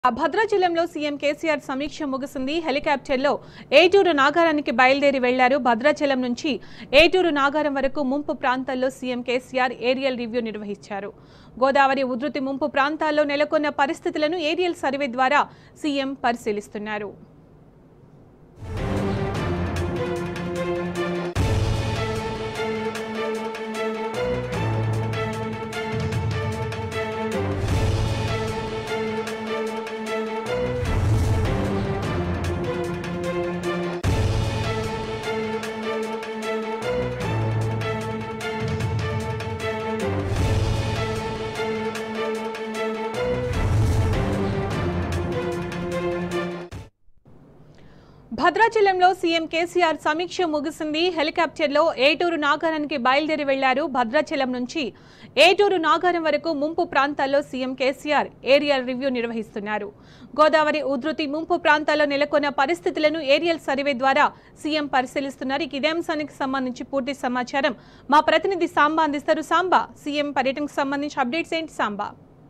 భద్రాచలంలో సీఎం కేసీఆర్ సమీక్ష ముగిసింది హెలికాప్టర్లో ఏటూరు నాగారానికి బయలుదేరి వెళ్లారు భద్రాచలం నుంచి ఏటూరు నాగారం వరకు ముంపు ప్రాంతాల్లో సీఎం కేసీఆర్ ఏరియల్ రివ్యూ నిర్వహించారు గోదావరి ఉధృతి ముంపు ప్రాంతాల్లో నెలకొన్న పరిస్థితులను ఏరియల్ సర్వే ద్వారా సీఎం పరిశీలిస్తున్నారు భద్రాచలంలో సీఎం కేసీఆర్ సమీక్ష ముగిసింది హెలికాప్టర్లో ఏటూరు నాగారానికి బయలుదేరి వెళ్లారు భద్రాచలం నుంచి ఏటూరు నాగారం వరకు ముంపు ప్రాంతాల్లో సీఎం కేసీఆర్ ఏరియల్ రివ్యూ నిర్వహిస్తున్నారు గోదావరి ఉధృతి ముంపు ప్రాంతాల్లో నెలకొన్న పరిస్థితులను ఏరియల్ సర్వే ద్వారా సీఎం పరిశీలిస్తున్నారు ఇక ఇదే అంశానికి సంబంధించి పూర్తి సమాచారం మా ప్రతినిధి సాంబా అందిస్తారు సాంబా సీఎం పర్యటనకు సంబంధించి అప్డేట్స్ ఏంటి సాంబా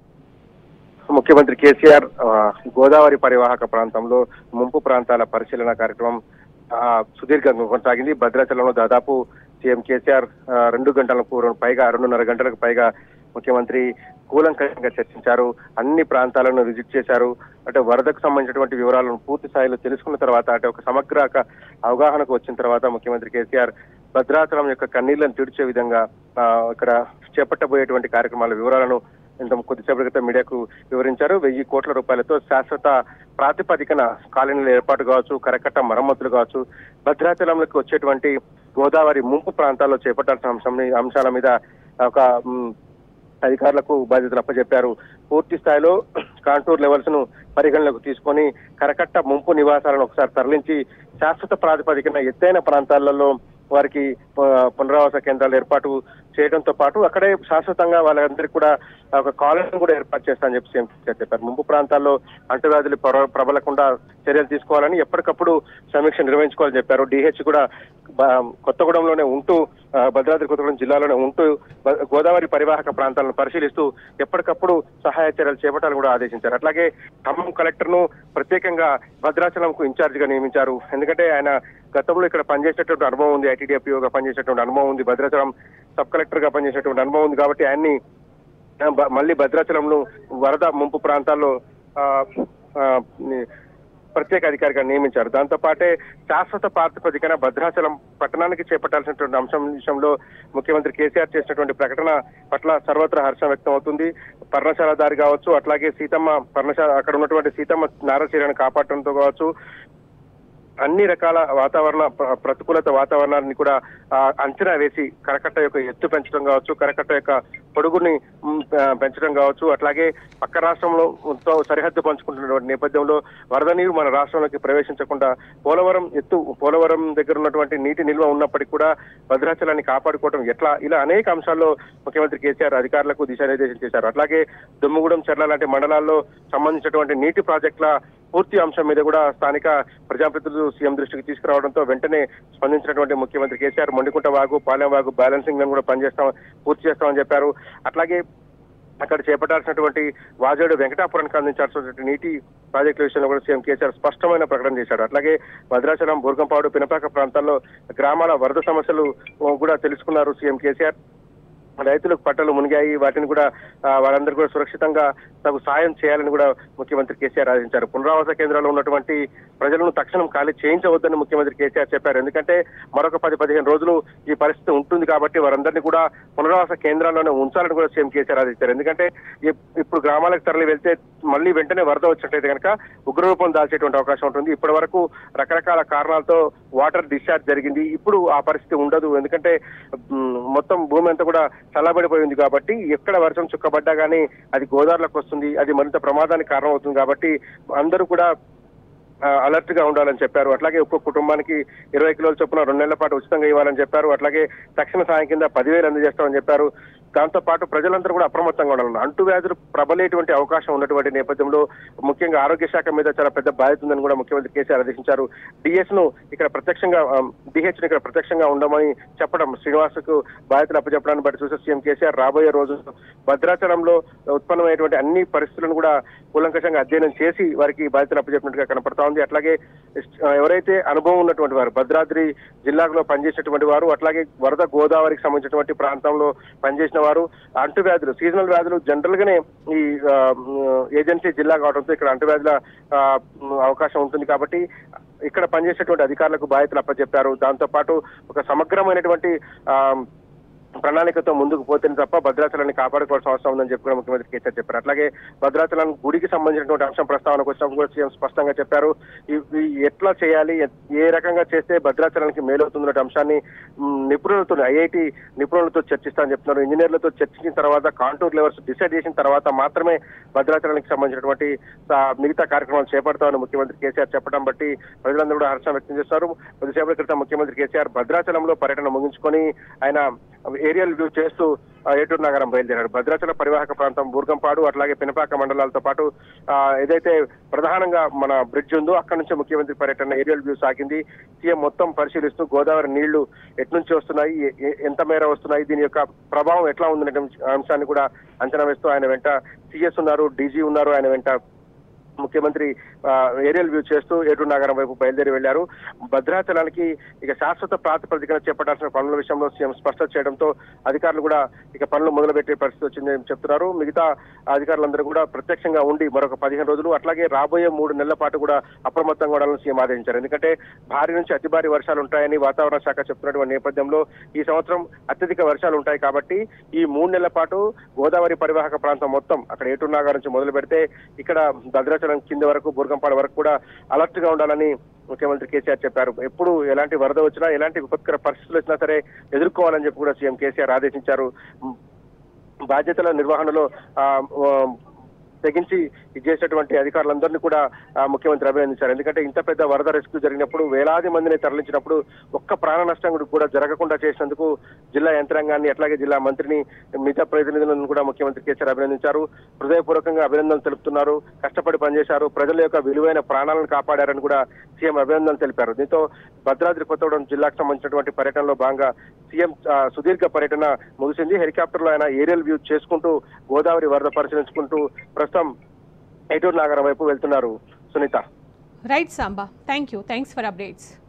ముఖ్యమంత్రి కేసీఆర్ ఆ, గోదావరి పరివాహక ప్రాంతంలో ముంపు ప్రాంతాల పరిశీలన కార్యక్రమం ఆ, సుదీర్ఘంగా కొనసాగింది భద్రాచలంలో దాదాపు సీఎం కేసీఆర్ ఆ, రెండు గంటలకు పైగా రెండున్నర గంటలకు పైగా ముఖ్యమంత్రి కూలంకషంగా చర్చించారు అన్ని ప్రాంతాలను విజిట్ చేశారు అంటే వరదకు సంబంధించినటువంటి వివరాలను పూర్తి స్థాయిలో తెలుసుకున్న తర్వాత అంటే ఒక సమగ్ర క- అవగాహనకు వచ్చిన తర్వాత ముఖ్యమంత్రి కేసీఆర్ భద్రాచలం యొక్క కన్నీళ్లను తీర్చే విధంగా ఆ, ఇక్కడ చేపట్టబోయేటువంటి కార్యక్రమాల వివరాలను ఇంత కొద్దిసేపటి క్రితం మీడియాకు వివరించారు వెయ్యి కోట్ల రూపాయలతో శాశ్వత ప్రాతిపదికన కాలనీల ఏర్పాటు కావచ్చు కరకట్ట మరమ్మతులు కావచ్చు భద్రాచలంలోకి వచ్చేటువంటి గోదావరి ముంపు ప్రాంతాల్లో చేపట్టాల్సిన అంశం అంశాల మీద ఒక మ్, అధికారులకు బాధ్యతలు అప్పచెప్పారు పూర్తి స్థాయిలో కాంటూర్ లెవెల్స్ ను పరిగణలోకి తీసుకొని కరకట్ట ముంపు నివాసాలను ఒకసారి తరలించి శాశ్వత ప్రాతిపదికన ఎత్తైన ప్రాంతాలలో వారికి ఆ, పునరావాస కేంద్రాలు ఏర్పాటు చేయడంతో పాటు అక్కడే శాశ్వతంగా వాళ్ళందరికీ కూడా ఒక కాలనీ కూడా ఏర్పాటు చేస్తానని చెప్పి సీఎం కేసీఆర్ చెప్పారు ముంపు ప్రాంతాల్లో అంటువ్యాధులు ప్రబ- ప్రబలకుండా చర్యలు తీసుకోవాలని ఎప్పటికప్పుడు సమీక్ష నిర్వహించుకోవాలని చెప్పారు డిహెచ్ కూడా బ- కొత్తగూడెంలోనే ఉంటూ ఆ, భద్రాద్రి కొత్తగూడెం జిల్లాలోనే ఉంటూ బ- గోదావరి పరివాహక ప్రాంతాలను పరిశీలిస్తూ ఎప్పటికప్పుడు సహాయ చర్యలు చేపట్టాలని కూడా ఆదేశించారు అట్లాగే ఖమ్మం కలెక్టర్ ను ప్రత్యేకంగా భద్రాచలంకు ఇన్ఛార్జ్ గా నియమించారు ఎందుకంటే ఆయన గతంలో ఇక్కడ పనిచేసేటువంటి అనుభవం ఉంది ఐటీడీఎఫ్ఓగా పనిచేసేటువంటి అనుభవం ఉంది భద్రాచలం సబ్ కలెక్టర్ గా పనిచేసేటువంటి అనుభవం ఉంది కాబట్టి ఆయన్ని ఆ, బ- మళ్ళీ భద్రాచలంలో వరద ముంపు ప్రాంతాల్లో ఆ, ఆ, ని- ప్రత్యేక అధికారిగా నియమించారు దాంతో పాటే శాశ్వత ప్రాతిపదికన భద్రాచలం పట్టణానికి చేపట్టాల్సినటువంటి అంశం విషయంలో ముఖ్యమంత్రి కేసీఆర్ చేసినటువంటి ప్రకటన పట్ల సర్వత్రా హర్షం వ్యక్తం అవుతుంది పర్ణశాల దారి కావచ్చు అట్లాగే సీతమ్మ పర్ణశాల అక్కడ ఉన్నటువంటి సీతమ్మ నారచీరను కాపాడటంతో కావచ్చు అన్ని రకాల వాతావరణ ప్ర- ప్రతికూలత వాతావరణాన్ని కూడా ఆ, అంచనా వేసి కరకట్ట యొక్క ఎత్తు పెంచడం కావచ్చు కరకట్ట యొక్క పొడుగుని మ్, ఆ, పెంచడం కావచ్చు అట్లాగే పక్క రాష్ట్రంలో తో సరిహద్దు పంచుకుంటున్నటువంటి నేపథ్యంలో వరద నీరు మన రాష్ట్రంలోకి ప్రవేశించకుండా పోలవరం ఎత్తు పోలవరం దగ్గర ఉన్నటువంటి నీటి నిల్వ ఉన్నప్పటికీ కూడా భద్రాచలాన్ని కాపాడుకోవడం ఎట్లా ఇలా అనేక అంశాల్లో ముఖ్యమంత్రి కేసీఆర్ అధికారులకు దిశానిర్దేశం చేశారు అట్లాగే దుమ్ముగూడెం చెర్ల లాంటి మండలాల్లో సంబంధించినటువంటి నీటి ప్రాజెక్టుల పూర్తి అంశం మీద కూడా స్థానిక ప్రజాప్రతినిధులు సీఎం దృష్టికి తీసుకురావడంతో వెంటనే స్పందించినటువంటి ముఖ్యమంత్రి కేసీఆర్ మొండికుంట వాగు పాలెం వాగు బ్యాలెన్సింగ్ లను కూడా పనిచేస్తాం పూర్తి చేస్తామని చెప్పారు అట్లాగే అక్కడ చేపట్టాల్సినటువంటి వాజేడు వెంకటాపురానికి అందించాల్సినటువంటి నీటి ప్రాజెక్టుల విషయంలో కూడా సీఎం కేసీఆర్ స్పష్టమైన ప్రకటన చేశాడు అట్లాగే భద్రాచలం బుర్గంపాడు పినపాక ప్రాంతాల్లో గ్రామాల వరద సమస్యలు కూడా తెలుసుకున్నారు సీఎం కేసీఆర్ రైతులకు పంటలు మునిగాయి వాటిని కూడా ఆ, వారందరూ కూడా సురక్షితంగా తగు సాయం చేయాలని కూడా ముఖ్యమంత్రి కేసీఆర్ ఆదేశించారు పునరావాస కేంద్రాల్లో ఉన్నటువంటి ప్రజలను తక్షణం ఖాళీ చేయించవద్దని ముఖ్యమంత్రి కేసీఆర్ చెప్పారు ఎందుకంటే మరొక పది పదిహేను రోజులు ఈ పరిస్థితి ఉంటుంది కాబట్టి వారందరినీ కూడా పునరావాస కేంద్రాల్లోనే ఉంచాలని కూడా సీఎం కేసీఆర్ ఆదేశించారు ఎందుకంటే ఇప్- ఇప్పుడు గ్రామాలకు తరలి వెళ్తే మళ్ళీ వెంటనే వరద వచ్చినట్లయితే కనుక ఉగ్రరూపం దాల్చేటువంటి అవకాశం ఉంటుంది ఇప్పటి వరకు రకరకాల కారణాలతో వాటర్ డిశ్చార్జ్ జరిగింది ఇప్పుడు ఆ పరిస్థితి ఉండదు ఎందుకంటే మ్, మొత్తం భూమి అంతా కూడా చల్లబడిపోయింది కాబట్టి ఎక్కడ వర్షం చుక్కబడ్డా గానీ అది గోదావరిలోకి వస్తుంది అది మరింత ప్రమాదానికి కారణం అవుతుంది కాబట్టి అందరూ కూడా అలర్ట్ గా ఉండాలని చెప్పారు అట్లాగే ఒక్కొక్క కుటుంబానికి ఇరవై కిలోల చొప్పున రెండు నెలల పాటు ఉచితంగా ఇవ్వాలని చెప్పారు అట్లాగే తక్షణ సాయం కింద పదివేలు అందజేస్తామని చెప్పారు దాంతో పాటు ప్రజలందరూ కూడా అప్రమత్తంగా ఉండాలన్నారు అంటువ్యాధులు ప్రబలేటువంటి అవకాశం ఉన్నటువంటి నేపథ్యంలో ముఖ్యంగా ఆరోగ్య శాఖ మీద చాలా పెద్ద బాధ్యత ఉందని కూడా ముఖ్యమంత్రి కేసీఆర్ ఆదేశించారు డిఎస్ ను ఇక్కడ ప్రత్యక్షంగా డిహెచ్ ను ఇక్కడ ప్రత్యక్షంగా ఉండమని చెప్పడం శ్రీనివాసకు బాధ్యతలు అప్పచెప్పడాన్ని బట్టి చూస్తే సీఎం కేసీఆర్ రాబోయే రోజు భద్రాచలంలో ఉత్పన్నమైనటువంటి అన్ని పరిస్థితులను కూడా కూలంకషంగా అధ్యయనం చేసి వారికి బాధ్యతలు అప్పచెప్పినట్టుగా కనపడతా ఉంది అట్లాగే ఆ, ఎవరైతే అనుభవం ఉన్నటువంటి వారు భద్రాద్రి జిల్లాలో పనిచేసినటువంటి వారు అట్లాగే వరద గోదావరికి సంబంధించినటువంటి ప్రాంతంలో పనిచేసిన వారు అంటువ్యాధులు సీజనల్ వ్యాధులు జనరల్ గానే ఈ ఆ, ఏజెన్సీ జిల్లా కావడంతో ఇక్కడ అంటువ్యాధుల ఆ, అవకాశం ఉంటుంది కాబట్టి ఇక్కడ పనిచేసేటువంటి అధికారులకు బాధ్యతలు అప్పచెప్పారు దాంతో పాటు ఒక సమగ్రమైనటువంటి ఆ, ప్రణాళికతో ముందుకు పోతేనే తప్ప భద్రాచలాన్ని కాపాడుకోవాల్సిన అవసరం ఉందని చెప్పి కూడా ముఖ్యమంత్రి కేసీఆర్ చెప్పారు అట్లాగే భద్రాచలం గుడికి సంబంధించినటువంటి అంశం ప్రస్తావనకు వచ్చినప్పుడు కూడా సీఎం స్పష్టంగా చెప్పారు ఇ- ఇవి ఎట్లా చేయాలి ఎ- ఏ రకంగా చేస్తే భద్రాచలానికి మేలవుతుందనే అంశాన్ని మ్, నిపుణులతో ఐఐటి నిపుణులతో చర్చిస్తానని చెప్తున్నారు ఇంజనీర్లతో చర్చించిన తర్వాత కాంటూర్ లెవెల్స్ డిసైడ్ చేసిన తర్వాత మాత్రమే భద్రాచలానికి సంబంధించినటువంటి ఆ, మిగతా కార్యక్రమాలు చేపడతామని ముఖ్యమంత్రి కేసీఆర్ చెప్పడం బట్టి ప్రజలందరూ కూడా హర్షం వ్యక్తం చేస్తారు కొద్దిసేపటి క్రితం ముఖ్యమంత్రి కేసీఆర్ భద్రాచలంలో పర్యటన ముగించుకొని ఆయన ఏరియల్ వ్యూ చేస్తూ ఆ, ఏటూరు నగరం బయలుదేరారు భద్రాచల పరివాహక ప్రాంతం బూర్గంపాడు అట్లాగే పినపాక మండలాలతో పాటు ఆ, ఏదైతే ప్రధానంగా మన బ్రిడ్జ్ ఉందో అక్కడ నుంచి ముఖ్యమంత్రి పర్యటన ఏరియల్ వ్యూ సాగింది సీఎం మొత్తం పరిశీలిస్తూ గోదావరి నీళ్లు ఎట్నుంచి వస్తున్నాయి ఎ- ఎ- ఎంత మేర వస్తున్నాయి దీని యొక్క ప్రభావం ఎట్లా ఉందనే అంశాన్ని కూడా అంచనా వేస్తూ ఆయన వెంట సిఎస్ ఉన్నారు డీజీ ఉన్నారు ఆయన వెంట ముఖ్యమంత్రి ఆ, ఏరియల్ వ్యూ చేస్తూ ఏటూరు నగరం వైపు బయలుదేరి వెళ్లారు భద్రాచలానికి ఇక శాశ్వత ప్రాతిపదికన చేపట్టాల్సిన పనుల విషయంలో సీఎం స్పష్టత చేయడంతో అధికారులు కూడా ఇక పనులు మొదలుపెట్టే పరిస్థితి వచ్చిందని చెప్తున్నారు మిగతా అధికారులందరూ కూడా ప్రత్యక్షంగా ఉండి మరొక పదిహేను రోజులు అట్లాగే రాబోయే మూడు నెలల పాటు కూడా అప్రమత్తంగా ఉండాలని సీఎం ఆదేశించారు ఎందుకంటే భారీ నుంచి అతి భారీ వర్షాలు ఉంటాయని వాతావరణ శాఖ చెప్తున్నటువంటి నేపథ్యంలో ఈ సంవత్సరం అత్యధిక వర్షాలు ఉంటాయి కాబట్టి ఈ మూడు నెలల పాటు గోదావరి పరివాహక ప్రాంతం మొత్తం అక్కడ ఏటూరు నాగార్ నుంచి మొదలు పెడితే ఇక్కడ భద్రాచలం కింద వరకు బుర్గంపాడు వరకు కూడా అలర్ట్ గా ఉండాలని ముఖ్యమంత్రి కేసీఆర్ చెప్పారు ఎప్పుడు ఎలాంటి వరద వచ్చినా ఎలాంటి విపత్కర పరిస్థితులు వచ్చినా సరే ఎదుర్కోవాలని చెప్పి కూడా సీఎం కేసీఆర్ ఆదేశించారు బాధ్యతల నిర్వహణలో ఆ, ఆ, తెగించి ఇది చేసేటువంటి అధికారులందరినీ కూడా ఆ, ముఖ్యమంత్రి అభినందించారు ఎందుకంటే ఇంత పెద్ద వరద రెస్క్యూ జరిగినప్పుడు వేలాది మందిని తరలించినప్పుడు ఒక్క ప్రాణ నష్టం కూడా జరగకుండా చేసినందుకు జిల్లా యంత్రాంగాన్ని అట్లాగే జిల్లా మంత్రిని మిగతా ప్రతినిధులను కూడా ముఖ్యమంత్రి కేసీఆర్ అభినందించారు హృదయపూర్వకంగా అభినందనలు తెలుపుతున్నారు కష్టపడి పనిచేశారు ప్రజల యొక్క విలువైన ప్రాణాలను కాపాడారని కూడా సీఎం అభినందనలు తెలిపారు దీంతో భద్రాద్రి కొత్తగూడెం జిల్లాకు సంబంధించినటువంటి పర్యటనలో భాగంగా సీఎం ఆ, సుదీర్ఘ పర్యటన ముగిసింది హెలికాప్టర్ లో ఆయన ఏరియల్ వ్యూ చేసుకుంటూ గోదావరి వరద పరిశీలించుకుంటూ ప్రస్తుతం ఏటూరు నాగరం వైపు వెళ్తున్నారు Sunitha right Samba thank you thanks for updates